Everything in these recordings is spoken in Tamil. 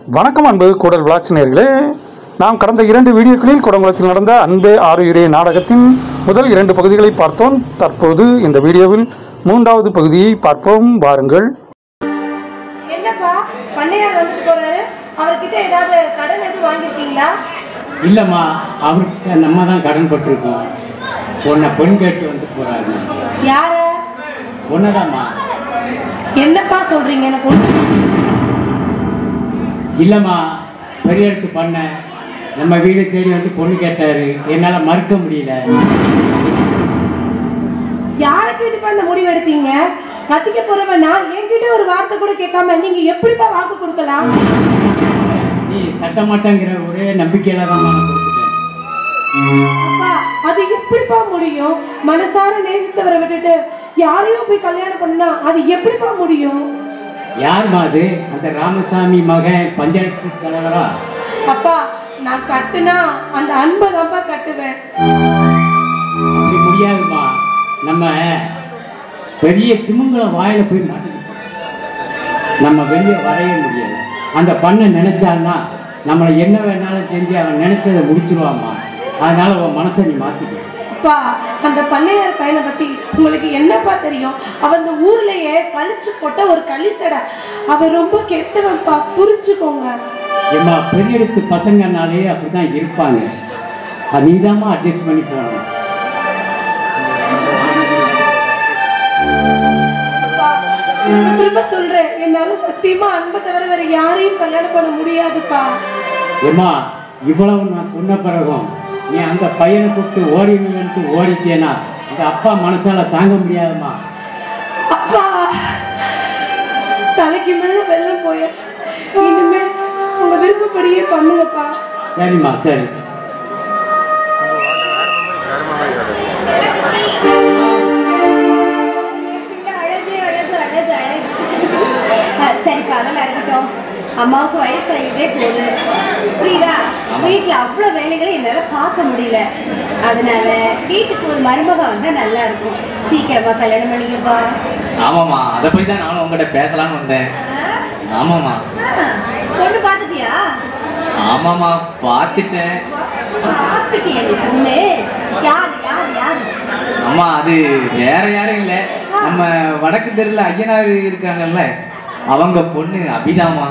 வணக்கம் அன்பு கூடல் விளாட்சி நேயர்களே நாம் கடந்த இரண்டு வீடியோக்களில் குடங்குளத்தில் நடந்த அன்பே ஆறுயிரே நாடகத்தின் முதல் இரண்டு பகுதிகளை பார்த்தோம் தற்போது இந்த வீடியோவில் மூன்றாவது பகுதியை பார்ப்போம் வாருங்கள் என்னப்பா பண்ணையார் வந்துட்டு போறாரு அவர்கிட்ட ஏதாவது கடன் எதுவும் வாங்கியிருக்கீங்களா இல்லைம்மா அவருக்கு நம்ம தான் கடன் பட்டிருக்கோம் உன்னை பெண் கேட்டு வந்து போறாரு யார உன்னதாம்மா என்னப்பா சொல்றீங்க எனக்கு ஒண்ணு இல்லைம்மா பெரிய எடுத்து பண்ண நம்ம வீடு தேடி வந்து பொண்ணு கேட்டாரு என்னால் மறுக்க முடியல யாரை கேட்டுப்பா இந்த முடிவு எடுத்தீங்க கட்டிக்க போறவன் நான் என்கிட்ட ஒரு வார்த்தை கூட கேட்காம நீங்க எப்படிப்பா வாக்கு கொடுக்கலாம் நீ தட்ட மாட்டேங்கிற ஒரே நம்பிக்கையில தான் நான் கொடுத்துட்டேன் அப்பா அது எப்படிப்பா முடியும் மனசார நேசிச்சவரை விட்டுட்டு யாரையோ போய் கல்யாணம் பண்ணா அது எப்படிப்பா முடியும் யாரும்மா அது அந்த ராமசாமி மகன் பஞ்சாயத்து தலைவரா அப்பா நான் கட்டுனா அந்த அன்பை தான்ப்பா கட்டுவேன் அப்படி முடியாதும்மா நம்ம பெரிய திமுங்களை வாயில போய் மாட்டிக்கிட்டோம் நம்ம வெளியே வரைய முடியாது அந்த பண்ணை நினைச்சான்னா நம்மளை என்ன வேணாலும் செஞ்சு அவன் நினைச்சதை முடிச்சிருவாம்மா அதனால உன் மனசை நீ மாத்திக்க அப்பா அந்த பண்ணையார் பையனை பத்தி உங்களுக்கு என்னப்பா தெரியும் அவன் இந்த ஊர்லயே கழிச்சு போட்ட ஒரு களிசடை அவன் ரொம்ப கெட்டவன்ப்பா புரிஞ்சுக்கோங்க ஏம்மா பெரியெடுத்து பசங்கனாலே அப்படிதான் இருப்பாங்க அது நீதாம்மா அட்ஜஸ்ட் பண்ணி போகணும் அப்பா திரும்ப திரும்ப சொல்றேன் என்னால சத்தியமா அன்பை தவிர வேற யாரையும் கல்யாணம் பண்ண முடியாதுப்பா ஏம்மா இவ்வளவு நான் சொன்ன பிறகும் நீ அந்த பையனை கூப்பிட்டு ஓடினுட்டு ஓடிட்டேனா அந்த அப்பா மனசால தாங்க முடியாதும்மா அப்பா தலைக்கு மேல வெள்ளம் போயாச்சு இனிமே உங்க விருப்பப்படியே பண்ணுங்கப்பா சரிம்மா சரி அழகு அழகு அழகு அழகு அஹ் சரிப்பா அதெல்லாம் இருக்கட்டும் அம்மாவுக்கு வயசாகிட்டே போகுது புரியுதா வீட்டில் அவ்வளோ வேலைகளை என்னால் பார்க்க முடியல அதனால வீட்டுக்கு ஒரு மருமக வந்தால் நல்லா இருக்கும் சீக்கிரமா கல்யாணம் பண்ணிக்கப்பா ஆமாம்மா அதை போய் தான் நானும் உங்ககிட்ட பேசலாம்னு வந்தேன் ஆமாம்மா ஆ, பொண்ணு பார்த்துட்டியா ஆமாம்மா பார்த்துட்டேன் பார்த்துட்டியா நீ பொண்ணு யாரு யாரு யாரு அம்மா அது வேற யாரும் இல்லை நம்ம வடக்கு தெருவில் ஐயனார் இருக்காங்கல்ல அவங்க பொண்ணு அபிதாமா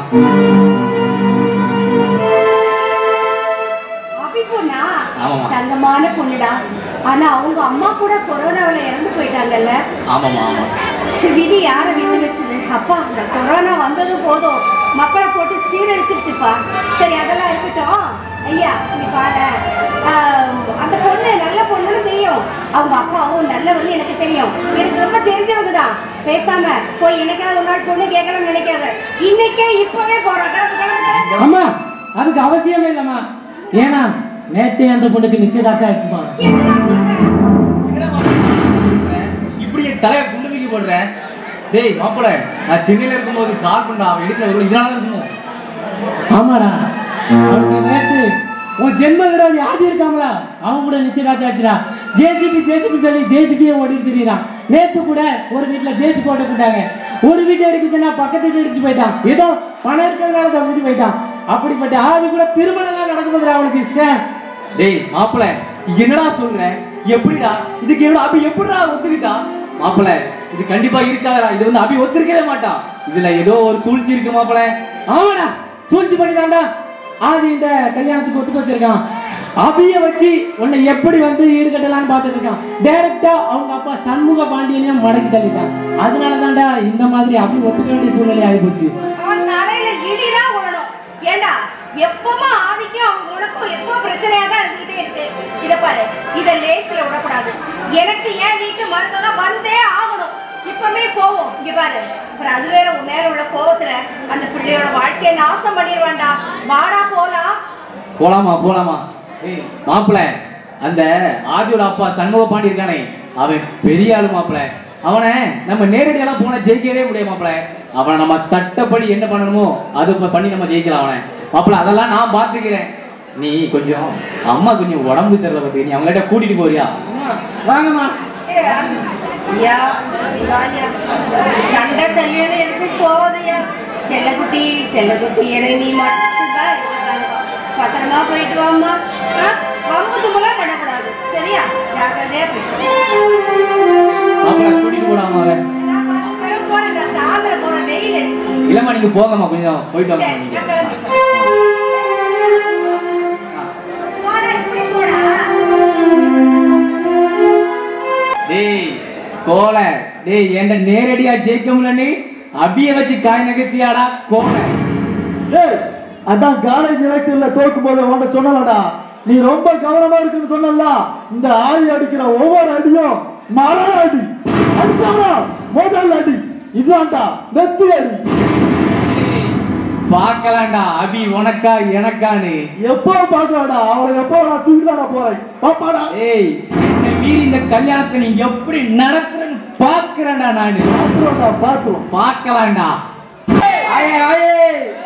அபி பொண்ணா ஆமாம்மா. தங்கமான பொண்ணுடா ஆனா அவங்க அம்மா கூட கொரோனாவில் இறந்து போயிட்டாங்கல்ல ஆமாம்மா ஆமாம் ஷ், விதி யாரை விட்டு வச்சது அப்பா இந்த கொரோனா வந்ததும் போதும் மக்களை போட்டு சீரழிச்சிருச்சுப்பா சரி அதெல்லாம் இருக்கட்டும் ஐயா நீ பாரு ஆஹ், அந்த பொண்ணு நல்ல பொண்ணுன்னு தெரியும் அவங்க அப்பாவும் நல்லவர்னு எனக்கு தெரியும் எனக்கு ரொம்ப தெரிஞ்சவங்க தான் பேசாம போய் என்னைக்காவது ஒரு நாள் பொண்ணு கேட்கலாம்னு நினைக்காத இன்னைக்கே இப்பவே போறோம் கிளம்பு, கிளம்பு, கிளம்பு. அம்மா அதுக்கு அவசியமே இல்லம்மா ஏன்னா நேத்தே அந்த பொண்ணுக்கு நிச்சயதார்த்தம் ஆயிடுச்சுமா என்னடா சொல்ற? இப்படி என் தலையை குண்டுமிக்கி போடுறேன் டேய் மாப்பிள்ள நான் சென்னையில் இருக்கும்போது கால் பண்ணா அவன் எடுத்து வருவோம் இதனால தான் இருக்குமோ ஆமாடா அவனுக்கு நேத்து உன் ஜென்ம விரோதி ஆதி இருக்காங்களா அவன் கூட நிச்சயதார்த்தம் ஆச்சுடா ஜேசிபி ஜேசிபி சொல்லி ஜேசிபியை ஓடிட்டு திரியிறான் நேத்து கூட ஒரு வீட்டுல ஜேசிபி ஓட்ட போட்டாங்க ஒரு வீட்டை எடுக்குச்சுன்னா பக்கத்து வீட்டு அடிச்சுட்டு போயிட்டான் ஏதோ பணம் இருக்கிறதுனால தப்பிச்சுட்டு போயிட்டான் அப்படிப்பட்ட ஆதி கூட திருமணம் தான் நடக்கும்போது அவனுக்கு இஷ்டம் டேய் மாப்பிள்ள என்னடா சொல்ற எப்படிடா இதுக்கு எவ்வளவு அபி எப்படிடா ஒத்துக்கிட்டா மாப்பிள்ள இது கண்டிப்பா இருக்காதடா இது வந்து அபி ஒத்துக்கவே மாட்டான் இதுல ஏதோ ஒரு சூழ்ச்சி இருக்கு மாப்பிள்ள ஆமாடா சூழ்ச்சி பண்ணிட்டான்டா ஆதி இந்த கல்யாணத்துக்கு ஒத்துக்க வச்சிருக்கான் அபிய வச்சு உன்னை எப்படி வந்து ஈடுகட்டலாம்னு பார்த்துட்டு இருக்கான் டைரக்டா அவங்க அப்பா சண்முக பாண்டியனையும் மடக்கி தள்ளிட்டான் அதனால தான்டா இந்த மாதிரி அபி ஒத்துக்க வேண்டிய சூழ்நிலை ஆகி போச்சு அவன் தலையில இடிதான் விழணும் ஏண்டா எப்பவுமே ஆதிக்கும் அவங்க உனக்கும் எப்போ பிரச்சனையா தான் இருந்துகிட்டே இருக்கு இத பாரு இத லேஸ்ல விடக்கூடாது எனக்கு ஏன் வீட்டு மருமக வந்தே ஆகணும் இப்பவே போவோம் இங்க பாரு அப்புறம் அது வேற உன் மேல உள்ள கோவத்துல அந்த பிள்ளையோட வாழ்க்கையை நாசம் பண்ணிடுவான்டா வாடா போலாம் போலாமா போலாமா ஏய் மாப்பிள்ள அந்த ஆதியோட அப்பா சண்முக பாண்டி இருக்கானே அவன் பெரிய ஆளு மாப்பிள்ள அவனை நம்ம நேரடியெல்லாம் போனா ஜெயிக்கவே முடியாது மாப்பிள்ள அவனை நம்ம சட்டப்படி என்ன பண்ணணுமோ அது ப- பண்ணி நம்ம ஜெயிக்கலாம் அவனை மாப்பிள்ள அதெல்லாம் நான் பாத்துக்கிறேன் நீ கொஞ்சம் அம்மா கொஞ்சம் உடம்பு சரியில்லை பார்த்துக்க நீ அவங்கள்ட்ட கூட்டிட்டு போறியா வாங்கம்மா ஏய், அது- ஐயா, வாயா. சண்டை சல்லியன்னு எதுக்கும் போவாதையா செல்லக்குட்டி செல்லக்குட்டி எனக்கு நீ மட்டும்தான் இருக்கிறாங்க பத்திரமா போயிட்டு வாம்மா ஆ? வம்பு தும்பலாம் பண்ணக்கூடாது சரியா ஜாக்கிரதையா போயிட்டு வா. மாப்பிள கூட்டிட்டு போடாம அவன் நான் பார்த்து பிறகு போறேன் நான் சாயந்தரம் போறேன் வெயில் அடிக்குது இல்லம்மா நீங்க போங்கம்மா கொஞ்சம் போயிட்டு வாங்க சரி நீங்க. நான் கிளம்பி போறேன். போடா இப்படி போடா டேய் கோலை டேய் என்கிட்ட நேரடியா ஜெயிக்க முடியல அபிய வச்சு காய் நகர்த்தியாடா கோலை டேய் அதான் காலேஜ் எலெக்ஷன்ல தோக்கும் போது உன்கிட்ட சொன்னலடா நீ ரொம்ப கவனமா இருக்குன்னு சொன்னல இந்த ஆளி அடிக்கிற ஒவ்வொரு அடியும் மரண அடி அடிச்சாடா முதல் அடி இதுதான்டா நெத்தி அடி பார்க்கலாம்டா அபி உனக்கா எனக்கான்னு எப்போ பாக்கலாடா அவளை எப்போ நான் தூக்கிட்டாடா போறேன் பாப்பாடா ஏய் என்னை மீறி இந்த கல்யாணத்தை நீ எப்படி நடக்கிறன்னு பாக்குறேன்டா நானு பாத்துருவோம்டா பாத்துருவோம் பார்க்கலாம்டா ஆயே ஆயே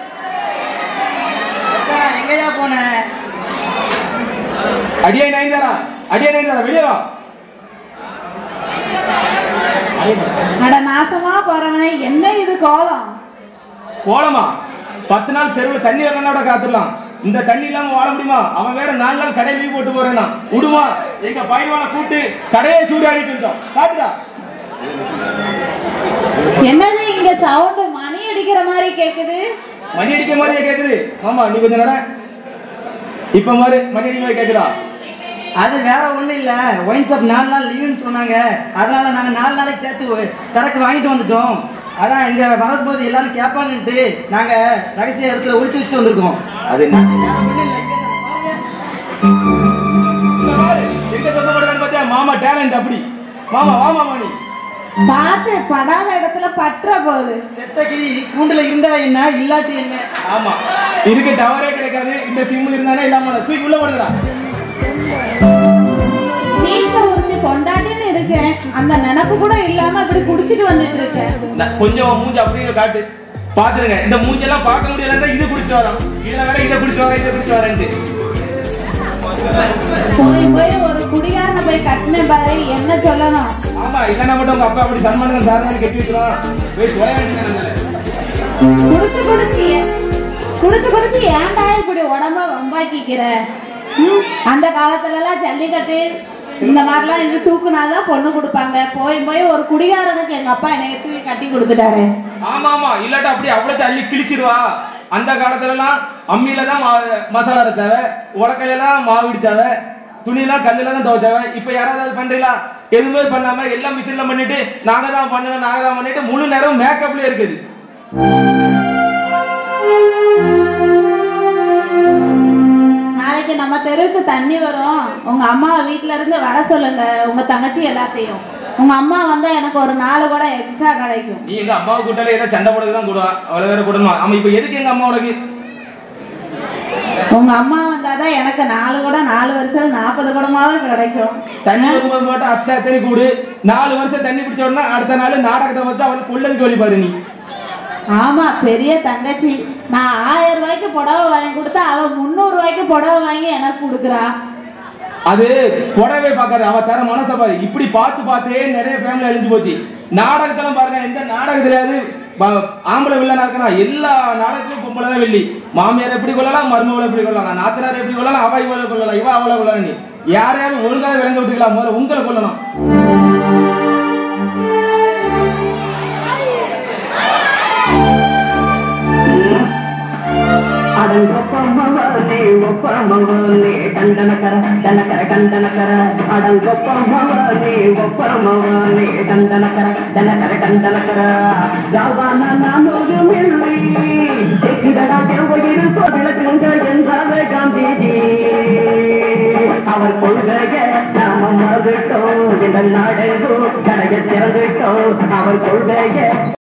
மச்சான், எங்கயா போன அடியே நயன்தாரா அடியே நயன்தாரா வெளியே வா அட நாசமா போறவனே என்ன இது கோலம் போலமா பத்து நாள் தெருவில் தண்ணி வரலன்னா காத்துடலாம் இந்த தண்ணி இல்லாம வாழ முடியுமா அவன் வேற நாலு நாள் கடை லீவ் போட்டு போறேன்னா விடுமா எங்க பயிர்வான கூட்டு கடையை சூடாடிட்டு இருந்தோம் காட்டுடா என்னது இங்க சவுண்ட் மணி அடிக்கிற மாதிரி கேக்குது மணி அடிக்க மாதிரியே கேக்குது ஆமா நீ கொஞ்சம் நட இப்ப மாதிரி மணி அடிக்க மாதிரி கேக்குதா அது வேற ஒண்ணும் இல்ல ஒயின் ஷாப் நாலு நாள் லீவுன்னு சொன்னாங்க அதனால நாங்க நாலு நாளைக்கு சேர்த்து ஒ- சரக்கு வாங்கிட்டு வந்துட்டோம் அதான் இங்க வரும்போது எல்லாரும் கேட்பாங்கன்ட்டு நாங்க ரகசிய இடத்துல ஒளிச்சு வச்சுட்டு வந்திருக்கோம் அது என்ன வேற ஒண்ணும் இல்ல இங்க பாருங்க. இந்த பாரு, எங்க தொங்க போடுறான்னு பாத்தியா மாமா டேலண்ட் அப்படி மாமா வா மாமா நீ பார்த்து படாத இடத்துல பற்ற போகுது செத்த கிளி கூண்டுல இருந்தா என்ன இல்லாட்டி என்ன ஆமா இதுக்கு டவரே கிடைக்காது இந்த சிம் இருந்தானே இல்லாம தூக்கி உள்ள போடுறா வீட்டுல உரிச்சு கொண்டாட்டின்னு இருக்கேன் அந்த நினப்பு கூட இல்லாம இப்படி குடிச்சிட்டு வந்துட்டு இருக்கேன் நான் கொஞ்சம் மூஞ்சி அப்படியே காட்டு பாத்துருங்க இந்த மூஞ்செல்லாம் பார்க்க முடியல இது குடிச்சிட்டு வரோம் இதுல வேற இதை குடிச்சிட்டு வரேன் இதை குடிச்சிட்டு வரேன்ட்டு போய் போய் ஒரு குடிகாரனை போய் கட்டினேன் பாரு என்ன சொல்லணும் ஆமா இல்லைன்னா மட்டும் உங்க அப்பா அப்படி சன்மானம் சாதாரண கட்டி வச்சிருவான் போய் தொலை வேண்டியது குடிச்சு குடிச்சு ஏன்- குடிச்சு குடிச்சு ஏன்டா இப்படி உடம்ப வம்பாக்கிக்கிற ம், அந்த காலத்துல எல்லாம் ஜல்லிக்கட்டு இந்த மாதிரிலாம் இன்னும் தூக்குனாதான் பொண்ணு கொடுப்பாங்க போய் போய் ஒரு குடிகாரனுக்கு எங்க அப்பா என்னை தூக்கி கட்டி கொடுத்துட்டாரு ஆமா ஆமா இல்லாட்டா அப்படி அவ்வளவு அள்ளி கிழிச்சிடுவா அந்த காலத்துல எல்லாம் அம்மியில தான் மா- மசாலா அரைச்சாவ உடக்கையெல்லாம் மாவு இடிச்சாவ துணியெல்லாம் கல்லுல தான் துவைச்சாவ இப்ப யாராவது அது பண்றீங்களா எதுவுமே பண்ணாம எல்லாம் மிஷின்ல பண்ணிட்டு நாங்க தான் பண்ணணும் நாங்க தான் பண்ணிட்டு முழு நேரம் மேக்கப்ல இருக்குது நாளைக்கு நம்ம தெருவுக்கு தண்ணி வரும் உங்க அம்மா வீட்ல இருந்து வர சொல்லுங்க உங்க தங்கச்சி எல்லாத்தையும் உங்க அம்மா வந்தா எனக்கு ஒரு நாலு கூட எக்ஸ்ட்ரா கிடைக்கும் நீ எங்க அம்மாவை கூட்டாலே ஏதோ சண்டை போடுறது தான் கூடுவா அவளை வேற கூடணுமா ஆமா இப்ப எதுக்கு எங்க அம்மா உனக்கு உங்க அம்மா வந்தாதான் எனக்கு நாலு கூட நாலு வருஷம் நாற்பது குடமாவது கிடைக்கும் தண்ணி வரும்போது மட்டும் அத்தை அத்தனை கூடு நாலு வருஷம் தண்ணி பிடிச்ச உடனே அடுத்த நாள் நாடகத்தை பார்த்து அவளுக்கு கொள்ளதுக்கு வழி பாரு நீ ஆமா பெரிய தங்கச்சி நான் ஆயிரம் ரூபாய்க்கு புடவை வாங்கி கொடுத்தா அவ முந்நூறு ரூபாய்க்கு புடவை வாங்கி எனக்கு கொடுக்குறா அது புடவை பார்க்காது அவ தர மனசை பாரு இப்படி பார்த்து பார்த்தே நிறைய ஃபேமிலி அழிஞ்சு போச்சு நாடகத்துல பாருங்க எந்த நாடகத்திலாவது ப- ஆம்பளை வில்லனா இருக்கனா எல்லா நாடகத்திலும் பொம்பளை தான் வெள்ளி மாமியார் எப்படி கொள்ளலாம் மருமகளை எப்படி கொள்ளலாம் நாத்தனார் எப்படி கொள்ளலாம் அவ இவளை கொள்ளலாம் இவ அவளை கொள்ளலாம் நீ யாரையாவது ஒழுங்காக விளங்க விட்டுக்கலாம் முதல்ல உங்களை கொள்ளலாம் అడంగొప్పమ్మవాలే ఒప్పమ్మవాలే దండనకర దనకర కందనకర అడంగొప్పమ్మవాలే ఒప్పమ్మవాలే దండనకర దనకర కందనకర ராவான நானூறு மில்லி தெக்குதடா செவ்வையில் விளக்குங்க என்றாத காந்திஜி அவர் கொள்கைய நாம மறுட்டோம் இந்த நாடகோ கடைய திறந்துட்டோம் அவர் கொள்கைய